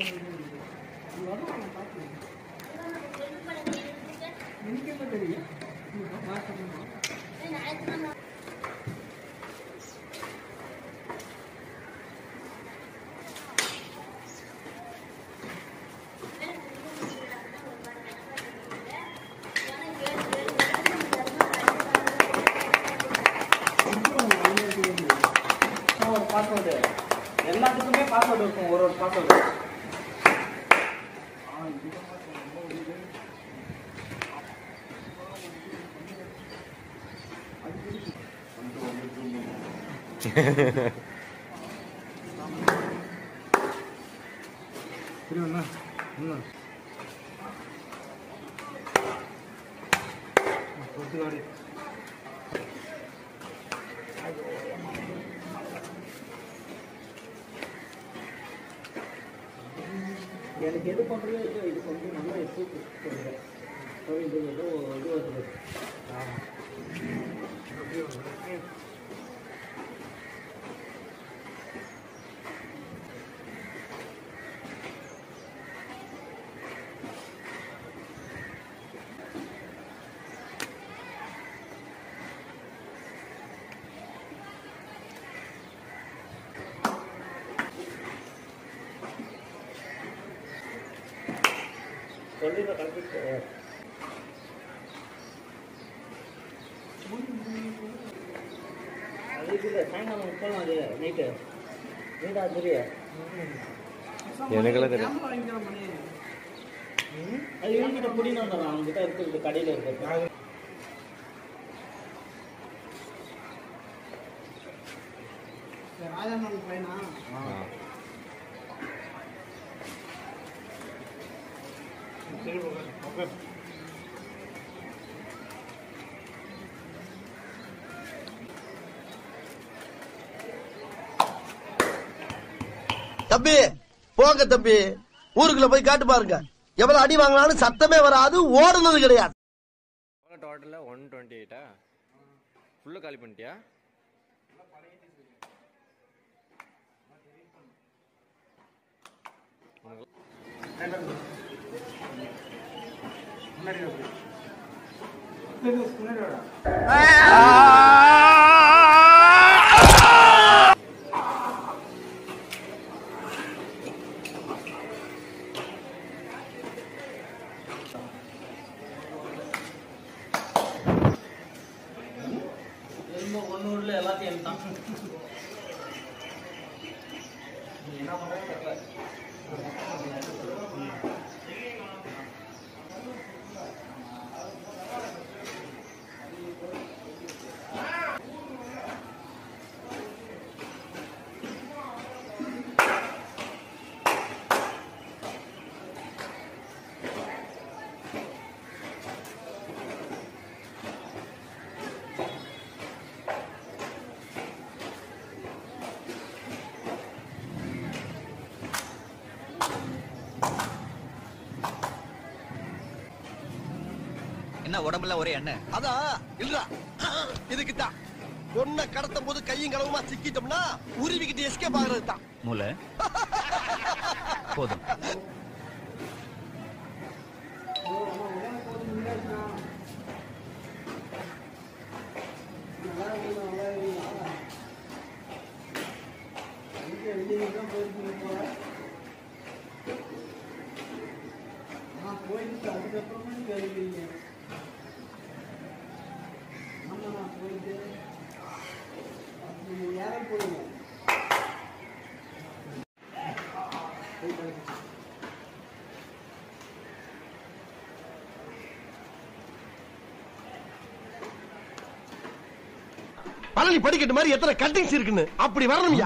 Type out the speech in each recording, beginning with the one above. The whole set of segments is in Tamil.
ஒரு பாஸ்வேர்டு எல்லாத்துக்குமே பாஸ்வேர்டு இருக்கும் ஒரு ஒரு பாஸ்வேர்டு எனக்கு எது பண்ணுறது இது வந்து நல்லா சூப்பு சொல்லுங்கள் இது ஏதோ இது வருது சொல்லிடுற கலப்பிட்டு அது இல்லை சாயங்காலம் போகலாம் அது நைட்டு நீடா தெரியும் எனக்கெல்லாம் தெரியும் அது இவங்கிட்ட புடின்னு வந்துடுறான் அவங்ககிட்ட இருக்கிறது கடையில் இருக்கிறது ராஜாமன் பையனா ஆ. தம்பி போங்க தம்பி ஊருக்குள்ள போய் காட்டு பாருங்க எவ்வளவு அடி வாங்கினாலும் சத்தமே வராது ஓடுனது கிடையாது எவ்வளோ டோட்டலாக ஒன் டுவெண்ட்டி எயிட்டா ஃபுல்லாக காலி பண்ணிட்டியா எலும்பு ஒன்று உள்ள எல்லாத்தையும் எடுத்தான் நீ என்ன பண்ணுறது தெரியல என்ன உடம்புல ஒரே எண்ணெய் அதான் இல்ல இதுக்கு தான் பொண்ணை கடத்தும் போது கையும் களவுமா சிக்கிட்டோம்னா உருவிக்கிட்டு எஸ்கேப் ஆகுறது தான் மூளை போதும் போயிட்டு அதுக்கப்புறமா நீங்க வருவீங்க ஆமா நான் போயிட்டு நீங்க ஏற போடுங்க பழனி படிக்கட்டு மாதிரி எத்தனை கட்டிங்ஸ் இருக்குன்னு அப்படி வரணும்யா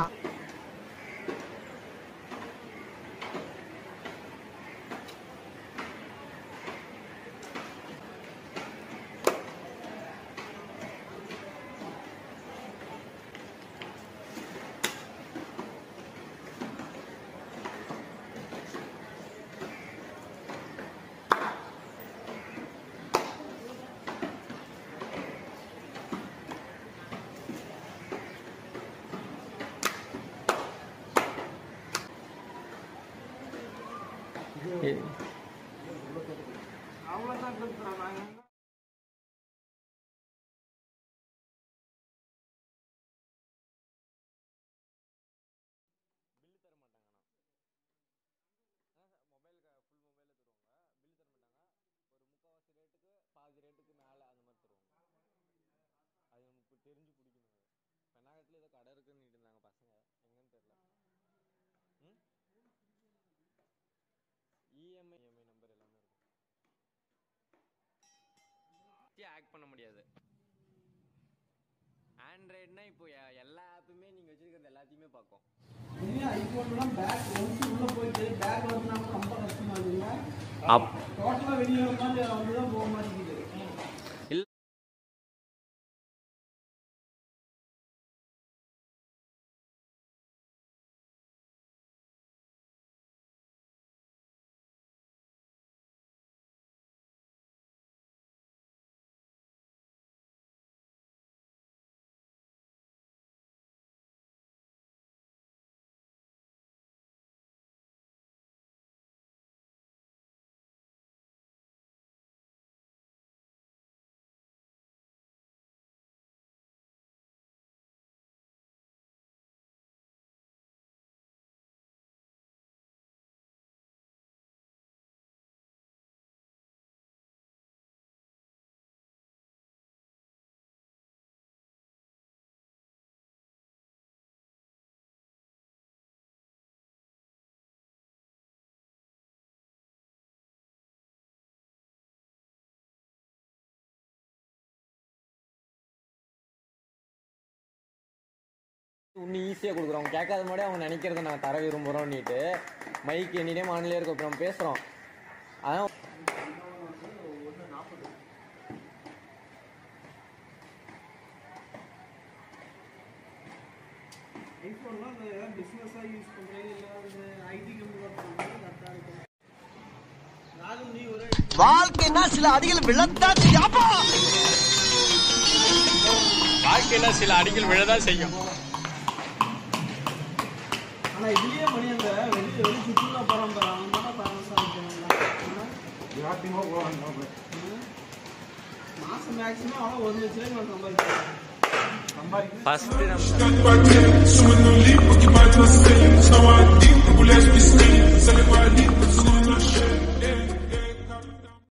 அவ்வளோதான் நாங்கள் பாதி ரேட்டுக்கு மேலே அந்த மாதிரி தருவாங்க அது நமக்கு தெரிஞ்சு பிடிக்கணும் அது பெண்ணாகத்தில் ஏதோ கடை இருக்குன்னு இருந்தாங்க பசங்க எங்கன்னு தெரியல ம் இஎம்ஐ இஎம்ஐ நம்பர் எல்லாமே இருக்கும் ஆக்ட் பண்ண முடியாது ஆண்ட்ராய்டுனா இப்போ எ- எல்லா ஆப்புமே நீங்கள் வச்சிருக்கிறது எல்லாத்தையுமே பார்க்கும் ஐஃபோன்லாம் பேக் ஒன்ஸ் உள்ள போயிட்டு பேக் வரணும்னா ரொம்ப கஷ்டமா இருக்குல்ல அப் டோட்டலா வெளியே உட்காந்து வந்து தான் போக மாட்டேங்குது இல்ல இன்னும் ஈஸியாக கொடுக்குறோம் அவங்க கேட்காத மாதிரி அவங்க நினைக்கிறத நாங்கள் தர விரும்புகிறோம்னுட்டு மைக் எனி டைம் ஆன்லேயே இருக்க இப்போ நம்ம பேசுகிறோம் அதான் ஐஃபோன்லாம் அந்த ஏதாவது பிஸ்னஸாக யூஸ் பண்ணுறது இல்லை அந்த ஐடி கம்பெனி ஒர்க் பண்ணுறது கரெக்டாக இருக்கும் ராகு நீ ஒரு வாழ்க்கைன்னா சில அடிகள் விழத்தான் செய்யாப்பா வாழ்க்கையில சில அடிகள் விழதான் செய்யும் ஆனால் இதுலேயே மணி அந்த வெளியே வெளியே சுற்றுலா போகிறான் பாரு அவன் மட்டும் ஃபேமஸாக இருக்காங்க மாதம் மேக்ஸிமம் அவன் ஒரு லட்ச ரூபாய் நான் சம்பாதிக்கிறேன் ஃபஸ்ட்டு நம்ம Sumanuli, porque mais você, só a dica, mulheres piscinas, ela vai ali, sua